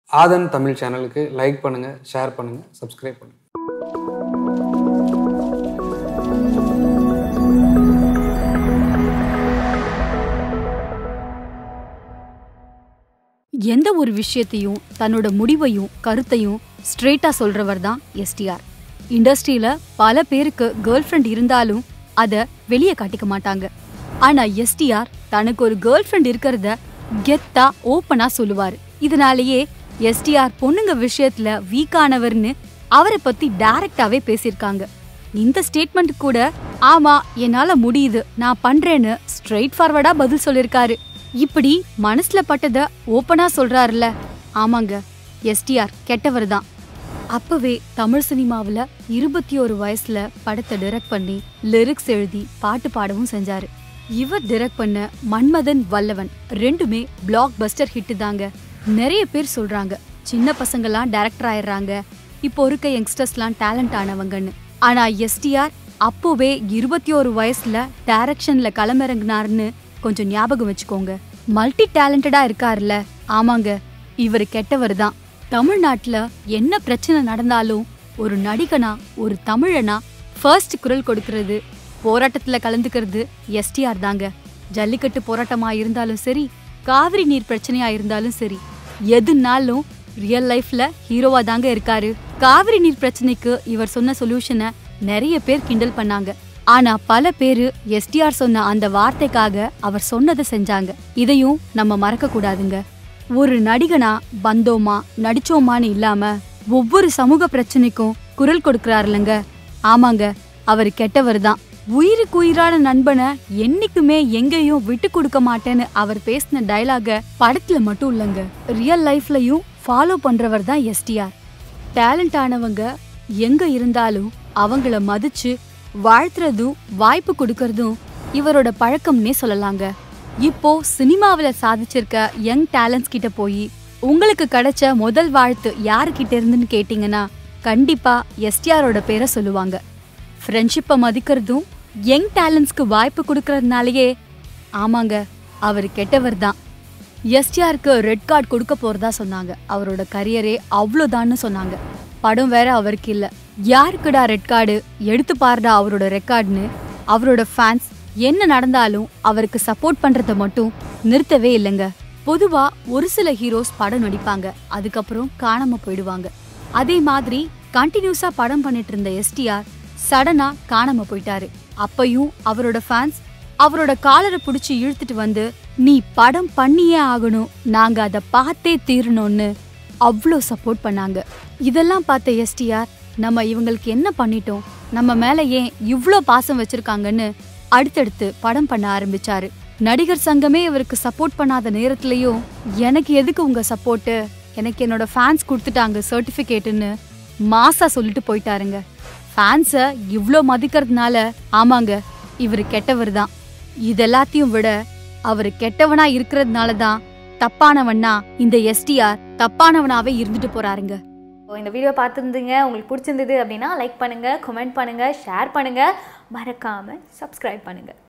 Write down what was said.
ஆதன் தமிழ் சேனலுக்கு லைக் பண்ணுங்கள் ஷேர் பண்ணுங்கள் சப்ஸ்கிரைப் பண்ணுங்கள் எந்த ஒரு விஷயத்தையும் தன்னோட முடிவையும் கருத்தையும் ஸ்ட்ரெயிட்டா சொல்றவர் தான் எஸ்டிஆர் இண்டஸ்ட்ரியில பல பேருக்கு கேர்ள் ஃப்ரெண்ட் இருந்தாலும் அத வெளியே காட்டிக்க மாட்டாங்க ஆனா எஸ்டிஆர் தனக்கு ஒரு கேர்ள் ஃப்ரெண்ட் இருக்கிறத கெத்தா ஓப்பனா சொல்லுவாரு இதனாலேயே எஸ்டிஆர் பொண்ணுங்க விஷயத்துல வீக்கானவர்னு அவரை பத்தி டைரக்டாவே பேசியிருக்காங்க இந்த ஸ்டேட்மெண்ட் கூட ஆமா என்னால முடியுது நான் பண்றேன்னு ஸ்ட்ரெயிட் ஃபார்வர்டா பதில் சொல்லிருக்காரு இப்படி மனசுல பட்டத ஓப்பனா சொல்றாருல ஆமாங்க எஸ்டிஆர் கெட்டவர் தான் அப்பவே தமிழ் சினிமாவுல இருபத்தி ஒரு வயசுல படத்தை டைரக்ட் பண்ணி லிரிக்ஸ் எழுதி பாட்டு பாடவும் செஞ்சாரு இவர் டைரக்ட் பண்ண மன்மதன் வல்லவன் ரெண்டுமே பிளாக் பஸ்டர் ஹிட் தாங்க நிறைய பேர் சொல்றாங்க சின்ன பசங்கெல்லாம் டைரக்டர் ஆயிடுறாங்க இப்போ இருக்க யங்ஸ்டர்ஸ்லாம் டேலண்ட் ஆனவங்கன்னு ஆனா எஸ்டிஆர் அப்போவே இருபத்தி ஒரு வயசுல டைரக்ஷன்ல களமிறங்கினாருன்னு கொஞ்சம் ஞாபகம் வச்சுக்கோங்க மல்டி டேலண்டடா இருக்காருல்ல ஆமாங்க இவர் கெட்டவர் தான் தமிழ்நாட்டுல என்ன பிரச்சனை நடந்தாலும் ஒரு நடிகனா ஒரு தமிழனா ஃபர்ஸ்ட் குரல் கொடுக்கறது போராட்டத்துல கலந்துக்கிறது எஸ்டிஆர் தாங்க ஜல்லிக்கட்டு போராட்டமா இருந்தாலும் சரி காவிரி நீர் பிரச்சனையா இருந்தாலும் சரி எதுனாலும் ரியல் லைஃப்ல ஹீரோவா தாங்க இருக்காரு காவிரி நீர் பிரச்சனைக்கு இவர் சொன்ன சொல்யூஷனை நிறைய பேர் கிண்டல் பண்ணாங்க ஆனா பல பேரு எஸ்டிஆர் சொன்ன அந்த வார்த்தைக்காக அவர் சொன்னதை செஞ்சாங்க இதையும் நம்ம மறக்க கூடாதுங்க ஒரு நடிகனா வந்தோமா நடிச்சோமான்னு இல்லாம ஒவ்வொரு சமூக பிரச்சனைக்கும் குரல் கொடுக்கறாருலங்க ஆமாங்க அவர் கெட்டவர் தான் உயிருக்கு உயிரான நண்பனை என்னைக்குமே எங்கேயும் விட்டு கொடுக்க மாட்டேன்னு அவர் பேசின டயலாக படத்துல மட்டும் இல்லைங்க ரியல் லைஃப்லயும் ஃபாலோ பண்றவர் தான் எஸ்டிஆர் டேலண்ட் ஆனவங்க எங்க இருந்தாலும் அவங்கள மதிச்சு வாழ்த்துறதும் வாய்ப்பு கொடுக்கறதும் இவரோட பழக்கம்னே சொல்லலாங்க இப்போ சினிமாவுல சாதிச்சிருக்க யங் டேலண்ட்ஸ் கிட்ட போய் உங்களுக்கு கிடைச்ச முதல் வாழ்த்து யாருக்கிட்ட இருந்துன்னு கேட்டீங்கன்னா கண்டிப்பா எஸ்டிஆரோட பேரை சொல்லுவாங்க ஃப்ரெண்ட்ஷிப்பை மதிக்கிறதும் யங் டேலண்ட்ஸ்க்கு வாய்ப்பு கொடுக்கறதுனாலயே ஆமாங்க அவர் கெட்டவர் தான் எஸ்டிஆருக்கு ரெட் கார்டு கொடுக்க போறதா சொன்னாங்க அவரோட கரியரே அவ்வளோதான்னு சொன்னாங்க படம் வேற அவருக்கு இல்ல யாருக்குடா ரெட் கார்டு எடுத்து பாருடா அவரோட ரெக்கார்டுன்னு அவரோட ஃபேன்ஸ் என்ன நடந்தாலும் அவருக்கு சப்போர்ட் பண்றத மட்டும் நிறுத்தவே இல்லைங்க பொதுவா ஒரு சில ஹீரோஸ் படம் நடிப்பாங்க அதுக்கப்புறம் காணாம போயிடுவாங்க அதே மாதிரி கண்டினியூஸா படம் பண்ணிட்டு இருந்த எஸ்டிஆர் சடனா காணாம போயிட்டாரு அப்பையும் அவரோட ஃபேன்ஸ் அவரோட காலரை பிடிச்சி இழுத்துட்டு வந்து நீ படம் பண்ணியே ஆகணும் நாங்க அதை பார்த்தே தீரணும்னு அவ்வளோ சப்போர்ட் பண்ணாங்க இதெல்லாம் பார்த்த எஸ்டிஆர் நம்ம இவங்களுக்கு என்ன பண்ணிட்டோம் நம்ம மேல ஏன் இவ்ளோ பாசம் வச்சிருக்காங்கன்னு அடுத்தடுத்து படம் பண்ண ஆரம்பிச்சாரு நடிகர் சங்கமே இவருக்கு சப்போர்ட் பண்ணாத நேரத்துலயும் எனக்கு எதுக்கு உங்க சப்போர்ட்டு எனக்கு என்னோட ஃபேன்ஸ் கொடுத்துட்டாங்க சர்டிபிகேட்டுன்னு மாசா சொல்லிட்டு போயிட்டாருங்க ஃபேன்ஸ இவ்ளோ மதிக்கிறதுனால ஆமாங்க இவர் கெட்டவர் தான் இதெல்லாத்தையும் விட அவர் கெட்டவனா இருக்கிறதுனால தான் தப்பானவன்னா இந்த எஸ்டிஆர் தப்பானவனாவே இருந்துட்டு போறாருங்க ஸோ இந்த வீடியோ பார்த்துருந்தீங்க உங்களுக்கு பிடிச்சிருந்தது அப்படின்னா லைக் பண்ணுங்கள் கமெண்ட் பண்ணுங்கள் ஷேர் பண்ணுங்கள் மறக்காமல் சப்ஸ்கிரைப் பண்ணுங்கள்